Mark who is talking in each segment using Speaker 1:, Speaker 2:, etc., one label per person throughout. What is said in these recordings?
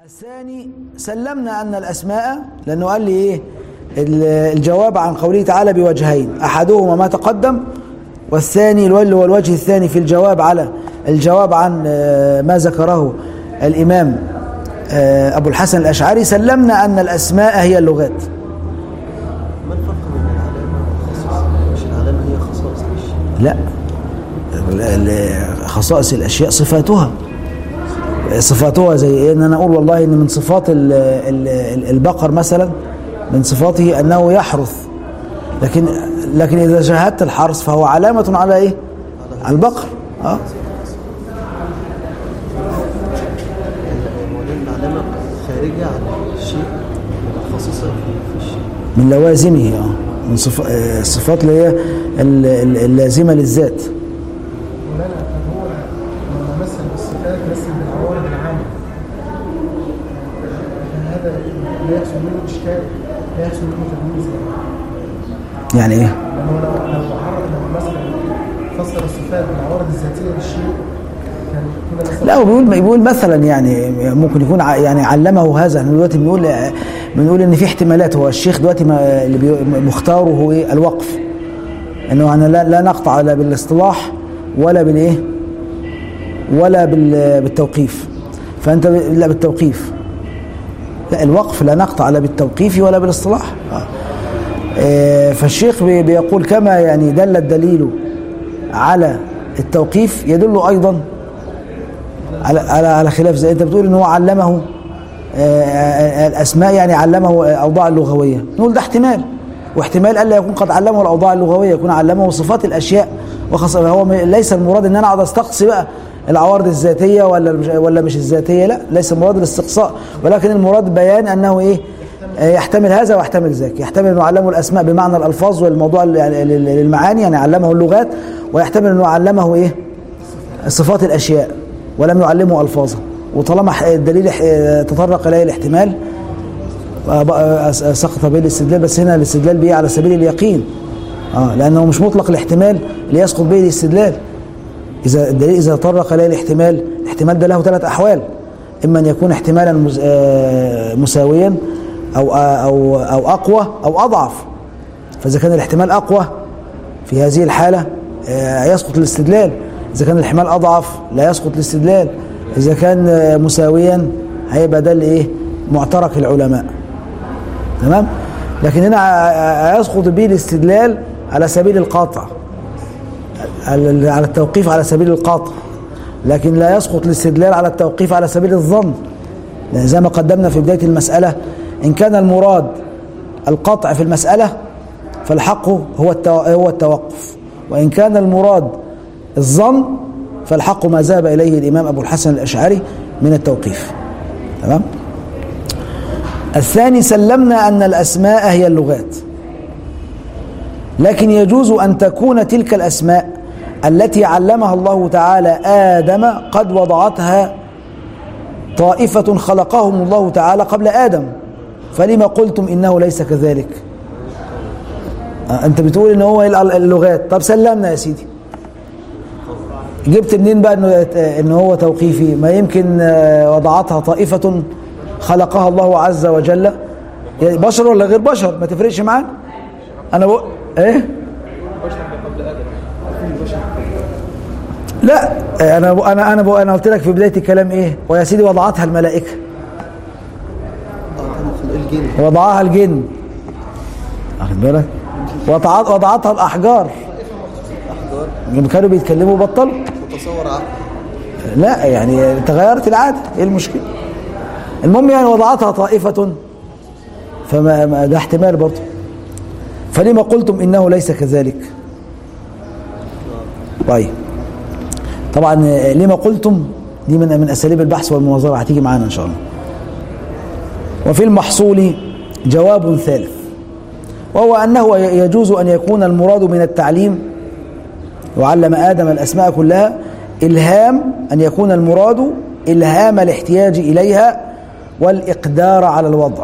Speaker 1: الثاني سلمنا أن الأسماء لأنه قال لي إيه الجواب عن قوله تعالى بوجهين أحدهما ما تقدم والثاني هو الوجه الثاني في الجواب على الجواب عن ما ذكره الإمام أبو الحسن الأشعري سلمنا أن الأسماء هي اللغات
Speaker 2: ما الفرق بين العلامة والخصائص؟ مش العلامة هي خصائص الأشياء
Speaker 1: لا ال- خصائص الأشياء صفاتها صفاتها زي إيه؟ ان انا اقول والله ان من صفات ال- ال- البقر مثلا من صفاته انه يحرث لكن لكن اذا شاهدت الحرث فهو علامه على ايه على البقر اه
Speaker 2: مولانا العلامة خارجة عن الشيء متخصصة في في الشيء
Speaker 1: من لوازمه اه من صف- آه، الصفات اللي هي ال- ال- اللازمه للذات
Speaker 3: مولانا طب هو لما مثل بالصفات مثل بالعوارض العامة هذا لا يحصل منه إشكال لا يحصل منه تمييز
Speaker 1: يعني ايه
Speaker 3: لأنه لو لو عرف لو مثلا فسر الصفات بالعوارض الذاتية للشيء كان كده مثلا
Speaker 1: لا هو بيقول بيقول مثلا يعني ممكن يكون ع- يعني علمه هذا احنا دلوقتي بنقول بنقول ان في احتمالات هو الشيخ دلوقتي ما اللي بي- مختاره هو ايه الوقف انه انا لا, لا نقطع لا بالاصطلاح ولا بالايه ولا بال- بالتوقيف فانت ب- لا بالتوقيف لا الوقف لا نقطع لا بالتوقيف ولا بالاصطلاح آه. آه، فالشيخ بي- بيقول كما يعني دل الدليل على التوقيف يدل ايضا على على على خلاف زي انت بتقول ان هو علمه آه، آه، الاسماء يعني علمه اوضاع اللغويه نقول ده احتمال واحتمال الا يكون قد علمه الاوضاع اللغويه يكون علمه صفات الاشياء وخاصه هو م- ليس المراد ان انا اقعد استقصي بقى العوارض الذاتيه ولا مش ولا مش الذاتيه لا ليس المراد الاستقصاء ولكن المراد بيان انه ايه آه، يحتمل هذا ويحتمل ذاك يحتمل انه علمه الاسماء بمعنى الالفاظ والموضوع ال- ال- للمعاني يعني علمه اللغات ويحتمل انه علمه ايه صفات الاشياء ولم يعلمه الفاظا وطالما ح- الدليل ح- تطرق اليه الاحتمال آه، بقى- آه، سقط به الاستدلال بس هنا الاستدلال به على سبيل اليقين اه لانه مش مطلق الاحتمال ليسقط به الاستدلال اذا الدليل اذا تطرق اليه الاحتمال الاحتمال ده له ثلاث احوال اما ان يكون احتمالا مس- آه، مساويا او آه، او او اقوى او اضعف فاذا كان الاحتمال اقوى في هذه الحالة آه، يسقط الاستدلال إذا كان الاحتمال أضعف لا يسقط الاستدلال إذا كان آه، مساويا هيبقى ده الإيه معترك العلماء تمام لكن هنا ع- يسقط به الاستدلال على سبيل القاطع على على التوقيف على سبيل القاطع لكن لا يسقط الاستدلال على التوقيف على سبيل الظن لأن زي ما قدمنا في بداية المسألة إن كان المراد القطع في المسألة فالحق هو التو- هو التوقف وإن كان المراد الظن فالحق ما ذهب إليه الإمام أبو الحسن الأشعري من التوقيف تمام الثاني سلمنا أن الأسماء هي اللغات لكن يجوز أن تكون تلك الأسماء التي علمها الله تعالى آدم قد وضعتها طائفة خلقهم الله تعالى قبل آدم فلما قلتم إنه ليس كذلك آه، انت بتقول ان هو اللغات طب سلمنا يا سيدي جبت منين بقى انه ان هو توقيفي ما يمكن آه، وضعتها طائفة خلقها الله عز وجل يعني بشر ولا غير بشر ما تفرقش معانا انا بقول ايه لا آه، انا ب- انا انا ب- انا قلت لك في بدايه الكلام ايه ويا سيدي وضعتها الملائكه
Speaker 2: اه كانوا في الجن
Speaker 1: وضعها الجن واخد بالك وضعت وضعتها الاحجار
Speaker 2: أحجار
Speaker 1: لما كانوا بيتكلموا بطلوا
Speaker 2: متصور عقل
Speaker 1: لا يعني تغيرت العاده ايه المشكله المهم يعني وضعتها طائفه فما ما- ده احتمال برضه فلما قلتم انه ليس كذلك طيب طبعا آه، لما قلتم دي من من اساليب البحث والمناظره هتيجي معانا ان شاء الله وفي المحصول جواب ثالث وهو انه يجوز ان يكون المراد من التعليم وعلم آدم الأسماء كلها إلهام أن يكون المراد إلهام الاحتياج إليها والإقدار على الوضع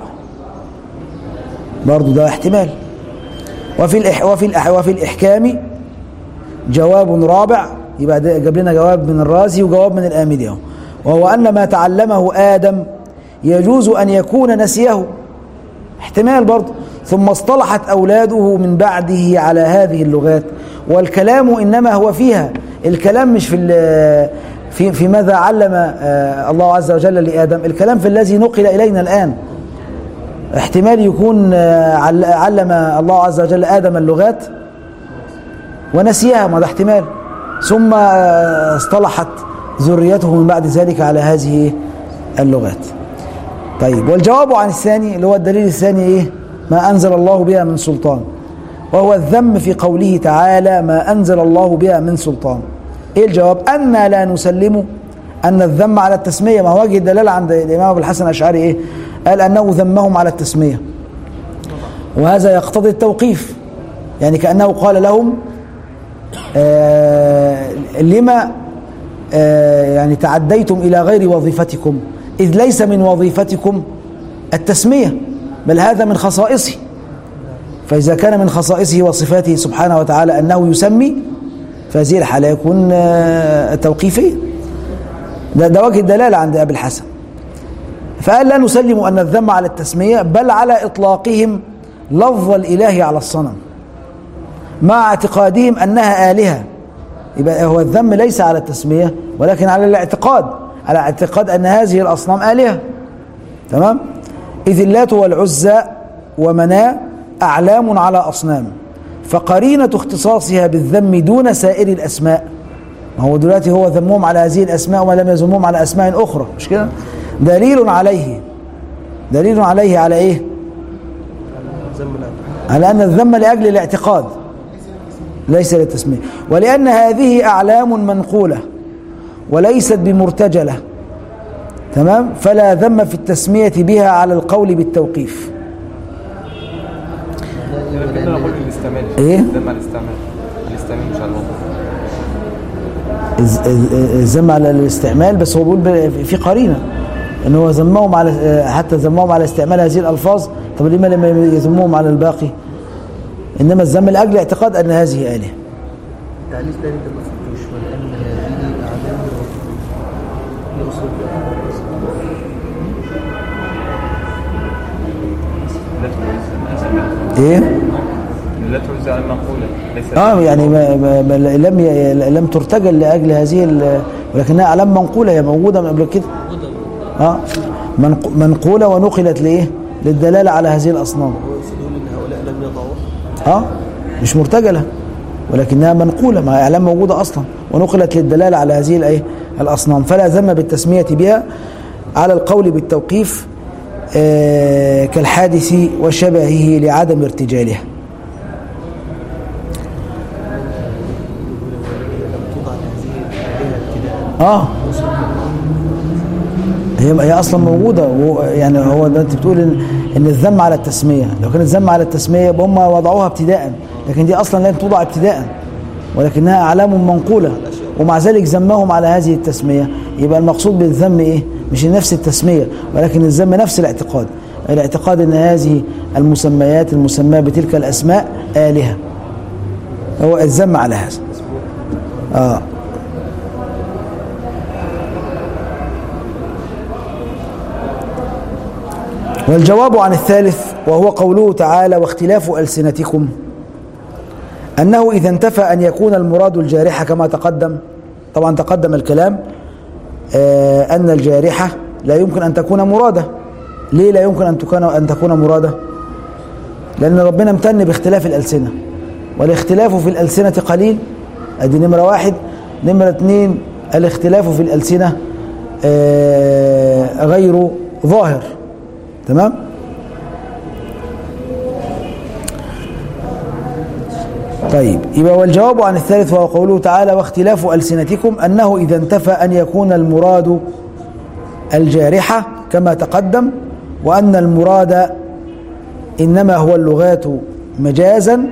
Speaker 1: برضو ده احتمال وفي الإح وفي الأح وفي الإحكام جواب رابع يبقى ده جاب لنا جواب من الرازي وجواب من الآمدي أهو وهو أن ما تعلمه آدم يجوز أن يكون نسيه احتمال برضه ثم اصطلحت أولاده من بعده على هذه اللغات والكلام إنما هو فيها الكلام مش في ال- في في ماذا علم آه، الله عز وجل لآدم الكلام في الذي نقل إلينا الآن احتمال يكون آه، عل- علم الله عز وجل آدم اللغات ونسيها ما ده احتمال ثم آه، اصطلحت ذريته من بعد ذلك على هذه اللغات طيب والجواب عن الثاني اللي هو الدليل الثاني ايه ما انزل الله بها من سلطان وهو الذم في قوله تعالى ما انزل الله بها من سلطان ايه الجواب ان لا نسلم ان الذم على التسميه ما هو وجه الدلاله عند الامام ابو الحسن الاشعري ايه قال انه ذمهم على التسميه وهذا يقتضي التوقيف يعني كانه قال لهم آه لما آه يعني تعديتم إلى غير وظيفتكم إذ ليس من وظيفتكم التسمية بل هذا من خصائصه فإذا كان من خصائصه وصفاته سبحانه وتعالى أنه يسمي فهذه الحالة يكون آه توقيفيا ده, ده وجه الدلالة عند أبي الحسن فقال لا نسلم أن الذم على التسمية بل على إطلاقهم لفظ الإله على الصنم مع اعتقادهم أنها آلهة يبقى هو الذم ليس على التسمية ولكن على الاعتقاد على اعتقاد أن هذه الأصنام آلهة تمام إذ اللات والعزى ومناة أعلام على أصنام فقرينة اختصاصها بالذم دون سائر الأسماء ما هو دلوقتي هو ذمهم على هذه الأسماء وما لم يذمهم على أسماء أخرى مش كده دليل عليه دليل عليه على إيه
Speaker 2: زم الأب
Speaker 1: على أن الذم لأجل الاعتقاد ليس للتسمية ولأن هذه أعلام منقولة وليست بمرتجلة تمام فلا ذم في التسمية بها على القول بالتوقيف
Speaker 4: كده نقول الاستعمال
Speaker 1: إيه؟
Speaker 4: ده مع الاستعمال الاستعمال مش على الوضع
Speaker 1: الز- الز- الذم على الاستعمال بس هو بيقول ب- في قرينة ان هو ذمهم على حتى ذمهم على استعمال هذه الالفاظ طب لما لم يذمهم على الباقي انما الذم لاجل اعتقاد ان هذه اله
Speaker 2: التعليق ده اللي ما فهمتوش ولأن هذه أعلام يقصد
Speaker 4: لا تعوز
Speaker 1: ايه
Speaker 4: لا تعوز على المقولة ليس
Speaker 1: اه يعني ما ما ما لم ي- لم ترتجل لاجل هذه ال- ولكنها اعلام منقوله هي موجوده من قبل كده اه منق- منقوله ونقلت لايه للدلاله على هذه الاصنام
Speaker 2: ويقصدون أن هؤلاء لم يضعوها
Speaker 1: اه مش مرتجله ولكنها منقوله ما هي اعلام موجوده اصلا ونقلت للدلاله على هذه الايه الاصنام فلا ذم بالتسميه بها على القول بالتوقيف آه كالحادث وشبهه لعدم ارتجالها
Speaker 2: لم توضع هذه الآلهة ابتداء
Speaker 1: اه هي هي اصلا موجوده وهو- يعني هو ده انت بتقول ان ان الذم على التسميه لو كان الذم على التسميه يبقى هم وضعوها ابتداء لكن دي اصلا لن توضع ابتداء ولكنها اعلام منقوله ومع ذلك ذمهم على هذه التسميه يبقى المقصود بالذم ايه مش نفس التسميه ولكن الذم نفس الاعتقاد الاعتقاد ان هذه المسميات المسماه بتلك الاسماء الهه هو الذم على هذا اه والجواب عن الثالث وهو قوله تعالى واختلاف ألسنتكم أنه إذا انتفى أن يكون المراد الجارحة كما تقدم طبعا تقدم الكلام آه، أن الجارحة لا يمكن أن تكون مرادة ليه لا يمكن أن تكون أن تكون مرادة لأن ربنا امتن باختلاف الألسنة والاختلاف في الألسنة قليل أدي نمرة واحد نمرة اثنين الاختلاف في الألسنة آه، غير ظاهر تمام طيب يبقى والجواب عن الثالث وهو قوله تعالى واختلاف ألسنتكم أنه إذا انتفى أن يكون المراد الجارحة كما تقدم وأن المراد إنما هو اللغات مجازا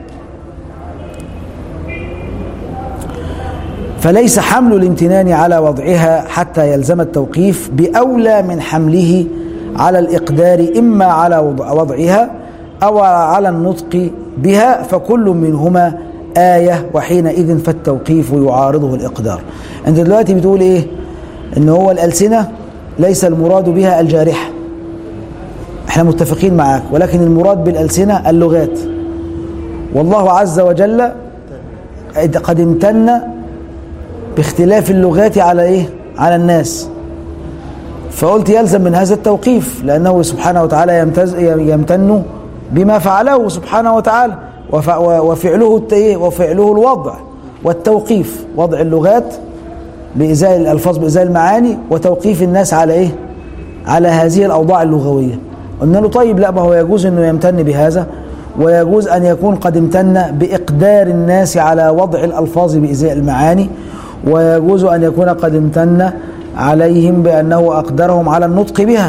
Speaker 1: فليس حمل الامتنان على وضعها حتى يلزم التوقيف بأولى من حمله على الإقدار إما على وضع- وضعها أو على النطق بها فكل منهما آية وحينئذ فالتوقيف يعارضه الإقدار أنت دلوقتي بتقول إيه إن هو الألسنة ليس المراد بها الجارحة احنا متفقين معاك ولكن المراد بالألسنة اللغات والله عز وجل قد امتن باختلاف اللغات على ايه على الناس فقلت يلزم من هذا التوقيف لأنه سبحانه وتعالى يمتز يمتن بما فعله سبحانه وتعالى وف- وفعله الت- إيه؟ وفعله الوضع والتوقيف وضع اللغات بإزاء الألفاظ بإزاء المعاني وتوقيف الناس على إيه على هذه الأوضاع اللغوية قلنا له طيب لا ما هو يجوز أنه يمتن بهذا ويجوز أن يكون قد امتن بإقدار الناس على وضع الألفاظ بإزاء المعاني ويجوز أن يكون قد امتن عليهم بأنه أقدرهم على النطق بها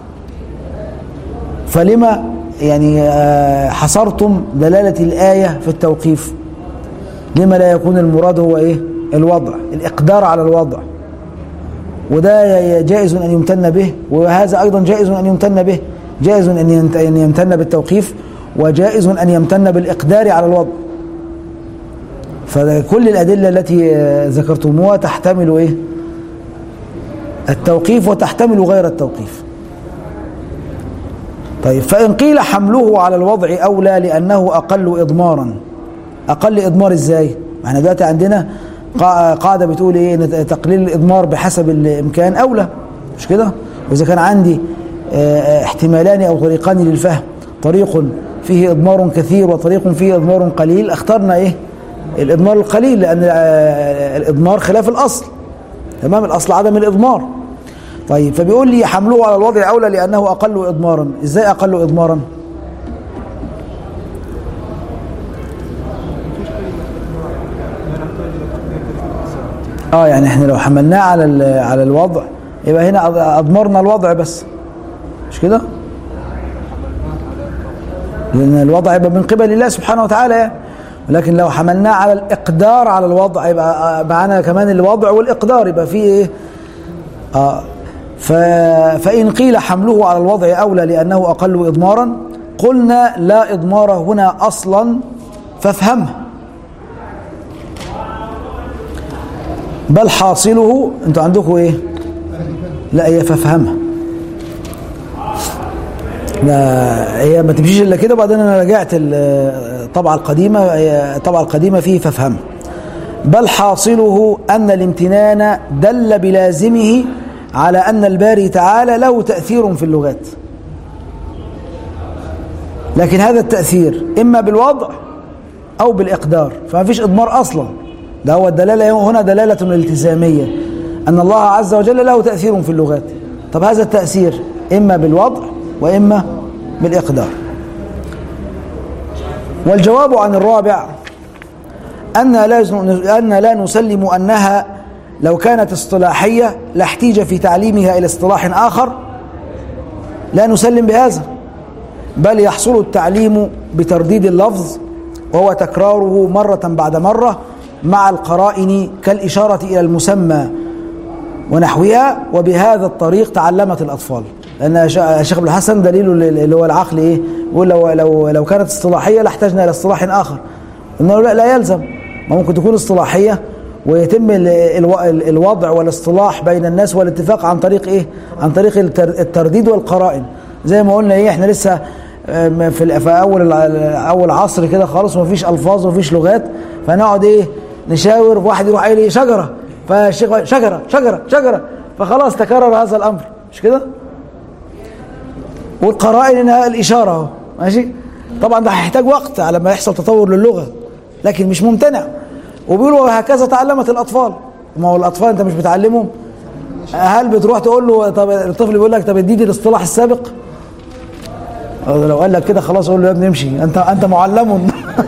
Speaker 1: فلما يعني آه، حصرتم دلالة الآية في التوقيف لما لا يكون المراد هو إيه الوضع الإقدار على الوضع وده جائز أن يمتن به وهذا أيضا جائز أن يمتن به جائز أن ينت- أن يمتن بالتوقيف وجائز أن يمتن بالإقدار على الوضع فكل الأدلة التي آه، ذكرتموها تحتمل إيه التوقيف وتحتمل غير التوقيف طيب فإن قيل حمله على الوضع أولى لأنه أقل إضمارا أقل إضمار إزاي؟ ما احنا دلوقتي عندنا قا- قاعدة بتقول إيه إن تقليل الإضمار بحسب الإمكان أولى مش كده؟ وإذا كان عندي آه، آه، احتمالان أو طريقان للفهم طريق فيه إضمار كثير وطريق فيه إضمار قليل اخترنا إيه؟ الإضمار القليل لأن آه، الإضمار خلاف الأصل تمام الأصل عدم الإضمار طيب فبيقول لي حمله على الوضع أولى لأنه أقل إضمارا إزاي أقل إضمارا اه يعني احنا لو حملناه على ال- على الوضع يبقى هنا أض- اضمرنا الوضع بس مش كده لان الوضع يبقى من قبل الله سبحانه وتعالى يعني. ولكن لو حملناه على الاقدار على الوضع يبقى آه، معانا كمان الوضع والاقدار يبقى فيه ايه آه ف... فإن قيل حمله على الوضع أولى لأنه أقل إضمارا قلنا لا إضمار هنا أصلا فافهمه بل حاصله انتوا عندكم ايه لا هي فافهمها لا هي ما تمشيش الا كده وبعدين انا رجعت ال- الطبعه القديمه هي الطبعه القديمه فيه فافهمها بل حاصله أن الامتنان دل بلازمه على أن الباري تعالى له تأثير في اللغات لكن هذا التأثير إما بالوضع أو بالإقدار فما فيش إضمار أصلا ده هو الدلالة هنا دلالة التزامية أن الله عز وجل له تأثير في اللغات طب هذا التأثير إما بالوضع وإما بالإقدار والجواب عن الرابع أن لا أن لا نسلم أنها لو كانت اصطلاحية لاحتيج في تعليمها إلى اصطلاح آخر لا نسلم بهذا بل يحصل التعليم بترديد اللفظ وهو تكراره مرة بعد مرة مع القرائن كالإشارة إلى المسمى ونحوها وبهذا الطريق تعلمت الأطفال لأن الشيخ ابن الحسن دليله اللي هو العقل إيه يقول لو, لو, لو كانت اصطلاحية لاحتاجنا إلى اصطلاح آخر إنه لا, لا يلزم ما ممكن تكون اصطلاحية ويتم ال- الو- الوضع والاصطلاح بين الناس والاتفاق عن طريق ايه عن طريق التر- الترديد والقرائن زي ما قلنا ايه احنا لسه آم، في ال- في اول الع- اول عصر كده خالص ومفيش الفاظ ومفيش لغات فنقعد ايه نشاور واحد يروح قايل ايه شجره فالشيخ بقى شجره شجره شجره فخلاص تكرر هذا الامر مش كده والقرائن انها الاشاره اهو ماشي طبعا ده هيحتاج وقت على ما يحصل تطور للغه لكن مش ممتنع وبيقولوا هكذا تعلمت الاطفال ما هو الاطفال انت مش بتعلمهم هل بتروح تقول له طب الطفل بيقول لك طب اديني الاصطلاح السابق أو لو قال لك كده خلاص قول له يا ابني امشي انت انت معلم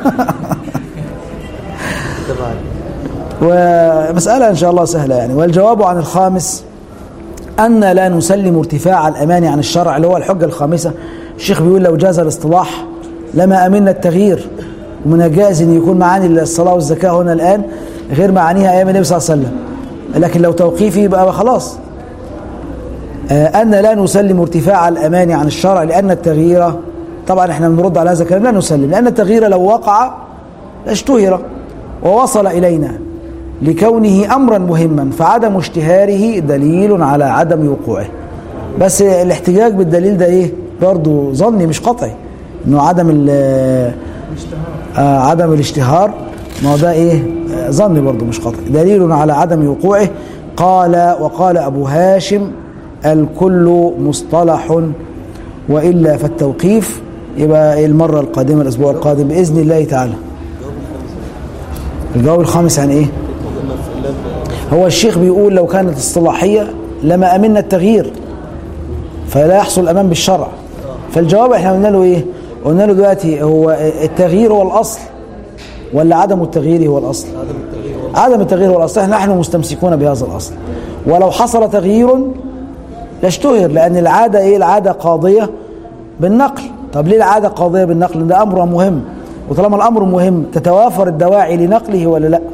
Speaker 2: تبعك
Speaker 1: ومسألة إن شاء الله سهلة يعني والجواب عن الخامس أن لا نسلم ارتفاع الأمان عن الشرع اللي هو الحجة الخامسة الشيخ بيقول لو جاز الاصطلاح لما أمنا التغيير ومن الجائز أن يكون معاني الصلاة والزكاة هنا الآن غير معانيها أيام النبي صلى الله عليه وسلم لكن لو توقيفي يبقى خلاص آه، أن لا نسلم ارتفاع الأمان عن الشرع لأن التغيير طبعا احنا بنرد على هذا الكلام لا نسلم لأن التغيير لو وقع اشتهر ووصل إلينا لكونه أمرا مهما فعدم اشتهاره دليل على عدم وقوعه بس الاحتجاج بالدليل ده ايه برضه ظني مش قطعي انه عدم ال آه عدم الاشتهار ما هو ده ايه آه ظني برضه مش قطعي دليل على عدم وقوعه قال وقال ابو هاشم الكل مصطلح والا فالتوقيف يبقى المره القادمه الاسبوع القادم باذن الله تعالى الجواب الخامس عن ايه
Speaker 2: قلنا في اللاب
Speaker 1: هو الشيخ بيقول لو كانت اصطلاحية لما أمنا التغيير فلا يحصل الأمان بالشرع فالجواب احنا قلنا له ايه قلنا له دلوقتي هو التغيير هو الأصل ولا عدم التغيير هو الأصل
Speaker 2: عدم التغيير والله
Speaker 1: عدم التغيير هو الأصل احنا نحن مستمسكون بهذا الأصل ولو حصل تغيير لاشتهر لأن العادة ايه العادة قاضية بالنقل طب ليه العادة قاضية بالنقل ده أمر مهم وطالما الأمر مهم تتوافر الدواعي لنقله ولا لا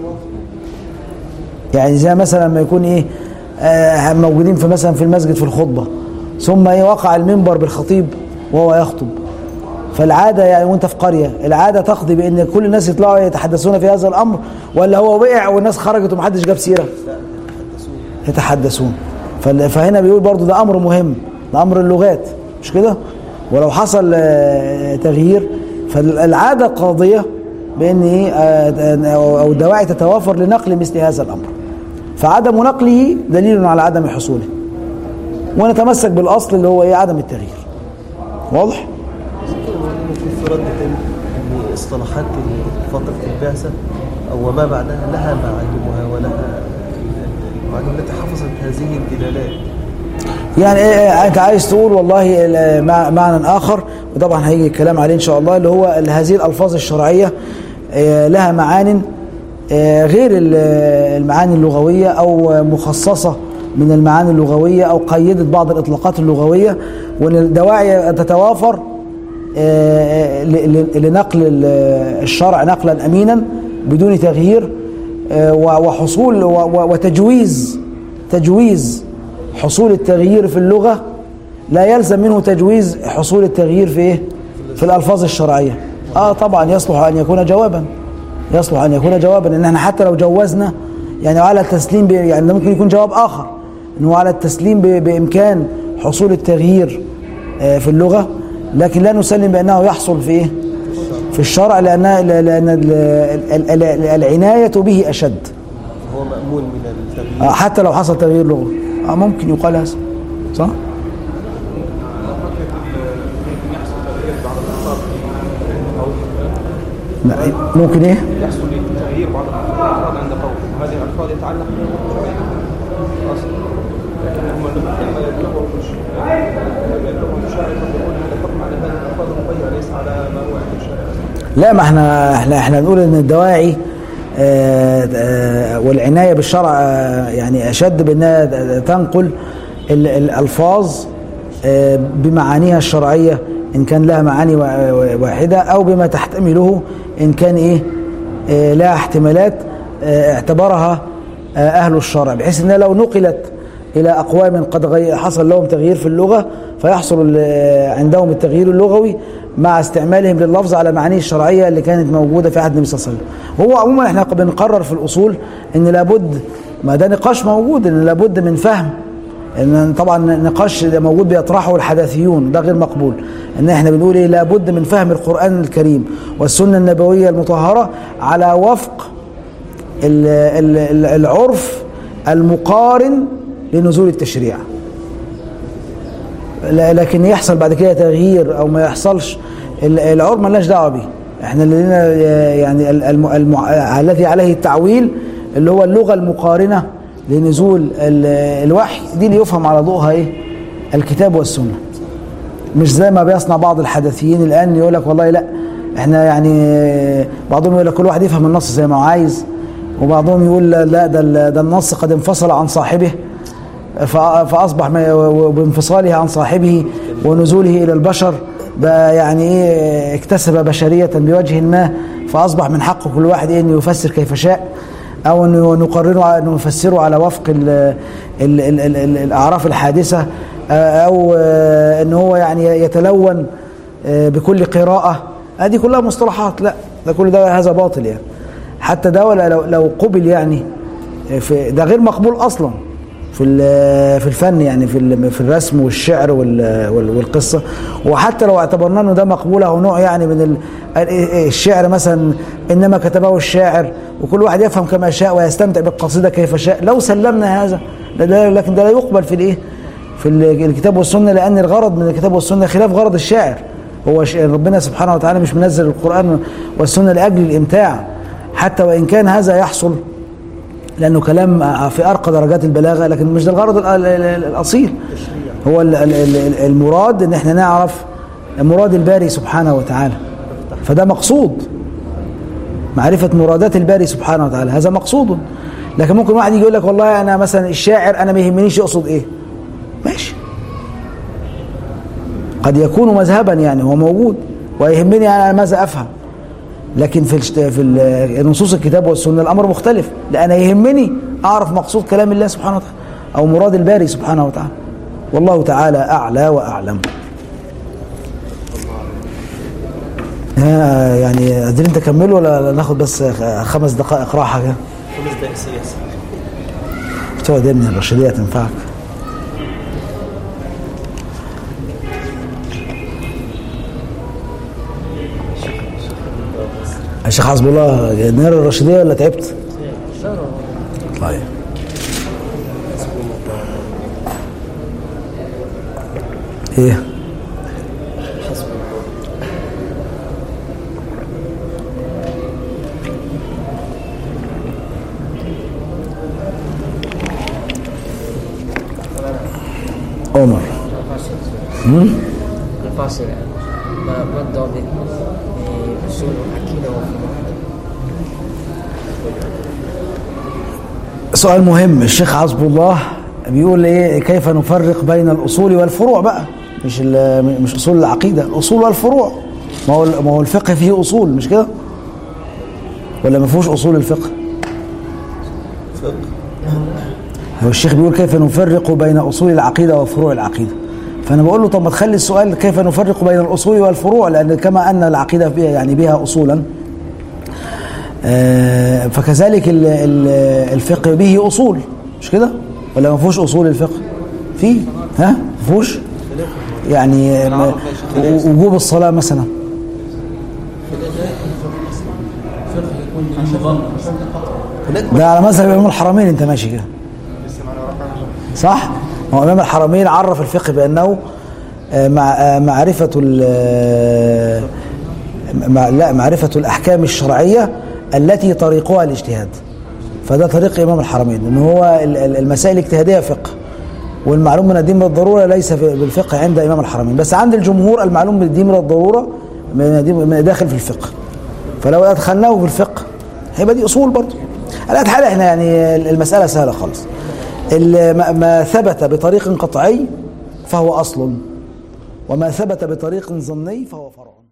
Speaker 1: يعني زي مثلا لما يكون ايه آه موجودين في مثلا في المسجد في الخطبة ثم ايه وقع المنبر بالخطيب وهو يخطب فالعادة يعني وانت في قرية العادة تقضي بان كل الناس يطلعوا يتحدثون في هذا الامر ولا هو وقع والناس خرجت ومحدش جاب سيرة يتحدثون فال- فهنا بيقول برضو ده امر مهم ده امر اللغات مش كده ولو حصل آه، تغيير فالعادة قاضية بان ايه آه، او أو الدواعي تتوافر لنقل مثل هذا الامر فعدم نقله دليل على عدم حصوله ونتمسك بالاصل اللي هو ايه عدم التغيير واضح
Speaker 2: ممكن في رد تاني ان اصطلاحات فترة البعثة او ما بعدها لها معالمها ولها المعالم التي حفظت هذه الدلالات
Speaker 1: يعني إيه إيه انت عايز تقول والله ال- مع- معنى اخر وطبعا هيجي الكلام عليه ان شاء الله اللي هو ال- هذه الالفاظ الشرعيه آه، لها معان آه، غير ال- المعاني اللغويه او مخصصه من المعاني اللغويه او قيدت بعض الاطلاقات اللغويه وان الدواعي تتوافر آه، ل- ل- لنقل ال- الشرع نقلا امينا بدون تغيير آه، و- وحصول و- و- وتجويز تجويز حصول التغيير في اللغة لا يلزم منه تجويز حصول التغيير في ايه في الألفاظ الشرعية اه طبعا يصلح أن يكون جوابا يصلح أن يكون جوابا إن احنا حتى لو جوزنا يعني على التسليم ب- يعني ده ممكن يكون جواب آخر إنه على التسليم ب- بإمكان حصول التغيير آه، في اللغة لكن لا نسلم بأنه يحصل في ايه في الشرع لأن لأن ال- ال- ال- العناية به أشد
Speaker 2: هو مأمول من التغيير
Speaker 1: آه، حتى لو حصل تغيير لغوي آه ممكن يقال هذا صح؟ لا ممكن ايه؟
Speaker 5: يحصل تغيير بعض الافراد عند قوم وهذه الالفاظ يتعلق بحكم شرعي اصلا لكن هم لما يبلغوا يبلغوا الشرع يطبقون هذا الحكم على هذه الالفاظ المغيره ليس على ما هو عند الشرع
Speaker 1: لا ما احنا احنا احنا نقول ان الدواعي آه، آه، والعنايه بالشرع آه، يعني اشد بانها تنقل ال- الالفاظ آه، بمعانيها الشرعيه ان كان لها معاني وا- واحده او بما تحتمله ان كان ايه آه، لها احتمالات آه، اعتبرها آه، اهل الشرع بحيث انها لو نقلت الى اقوام قد غي- حصل لهم تغيير في اللغه فيحصل ال- عندهم التغيير اللغوي مع استعمالهم لللفظ على معانيه الشرعيه اللي كانت موجوده في عهد النبي صلى الله عليه وسلم. هو عموما احنا بنقرر في الاصول ان لابد ما ده نقاش موجود ان لابد من فهم ان طبعا نقاش ده موجود بيطرحه الحداثيون ده غير مقبول ان احنا بنقول ايه لابد من فهم القران الكريم والسنه النبويه المطهره على وفق ال- ال- ال- العرف المقارن لنزول التشريع لا- لكن يحصل بعد كده تغيير او ما يحصلش ال- العرف مالناش دعوه بيه احنا اللي لنا يعني ال- الم- الم- الذي عليه التعويل اللي هو اللغه المقارنه لنزول ال- الوحي دي اللي يفهم على ضوءها ايه الكتاب والسنه مش زي ما بيصنع بعض الحدثيين الان يقول لك والله لا احنا يعني بعضهم يقول لك كل واحد يفهم النص زي ما هو عايز وبعضهم يقول لا لا ده ال- ده النص قد انفصل عن صاحبه ف- فاصبح ما- بانفصاله عن صاحبه ونزوله الى البشر بقى يعني ايه اكتسب بشريه بوجه ما فاصبح من حق كل واحد إيه انه يفسر كيف شاء او انه نقرره على- انه نفسره على وفق ال ال ال ال ال الاعراف الحادثه آه، او آه، ان هو يعني يتلون آه، بكل قراءه هذه كلها مصطلحات لا ده كل ده هذا باطل يعني حتى ده ولا لو, لو قبل يعني في ده غير مقبول اصلا في ال- في الفن يعني في ال- في الرسم والشعر وال- وال- والقصه وحتى لو اعتبرنا انه ده مقبول او نوع يعني من ال- ال- الشعر مثلا انما كتبه الشاعر وكل واحد يفهم كما شاء ويستمتع بالقصيده كيف شاء لو سلمنا هذا ده- ده لكن ده لا يقبل في الايه في ال- الكتاب والسنه لان الغرض من الكتاب والسنه خلاف غرض الشاعر هو ش- ربنا سبحانه وتعالى مش منزل القران والسنه لاجل الامتاع حتى وان كان هذا يحصل لانه كلام في ارقى درجات البلاغه لكن مش ده الغرض ال- ال- ال- الاصيل هو ال- ال- ال- المراد ان احنا نعرف مراد الباري سبحانه وتعالى فده مقصود معرفه مرادات الباري سبحانه وتعالى هذا مقصود لكن ممكن واحد يجي يقول لك والله انا مثلا الشاعر انا ما يهمنيش يقصد ايه ماشي قد يكون مذهبا يعني هو موجود ويهمني انا ماذا افهم لكن في الشت- في ال- نصوص الكتاب والسنه الامر مختلف لان يهمني اعرف مقصود كلام الله سبحانه وتعالى او مراد الباري سبحانه وتعالى والله تعالى اعلى واعلم ها يعني قادرين تكملوا ولا ناخد بس خ- خمس دقائق راحه كده
Speaker 2: خمس دقائق سياسة
Speaker 1: تقعد يا ابني الرشيديه تنفعك يا شيخ حسب الله نار الرشيديه ولا تعبت؟ طيب ايه عمر
Speaker 6: الفاصل ما ما الضابط بأصول العقيدة والفروع
Speaker 1: سؤال مهم الشيخ عزب الله بيقول ايه كيف نفرق بين الاصول والفروع بقى مش ال- مش اصول العقيده الاصول والفروع ما هو ما هو الفقه فيه اصول مش كده ولا ما فيهوش اصول الفقه
Speaker 2: فقه
Speaker 1: هو الشيخ بيقول كيف نفرق بين اصول العقيده وفروع العقيده فانا بقول له طب ما تخلي السؤال كيف نفرق بين الاصول والفروع لان كما ان العقيده بها يعني بها اصولا آه، فكذلك ال- ال- الفقه به اصول مش كده ولا ما فيهوش اصول الفقه فيه ها ما فيهوش يعني م- وجوب الصلاه مثلا ده على مذهب امام الحرمين انت ماشي كده صح هو امام الحرمين عرف الفقه بانه آه، مع آه، معرفه ال- آه، مع لا معرفه الاحكام الشرعيه التي طريقها الاجتهاد فده طريق امام الحرمين ان هو ال- ال- المسائل الاجتهاديه فقه والمعلوم من الدين بالضروره ليس في- بالفقه عند امام الحرمين بس عند الجمهور المعلوم بالدين بالضروره من الدين- من داخل في الفقه فلو ادخلناه في الفقه هيبقى دي اصول برضه على أي حال احنا يعني المساله سهله خالص ال- ما- ما ثبت بطريق قطعي فهو اصل وما ثبت بطريق ظني فهو فرع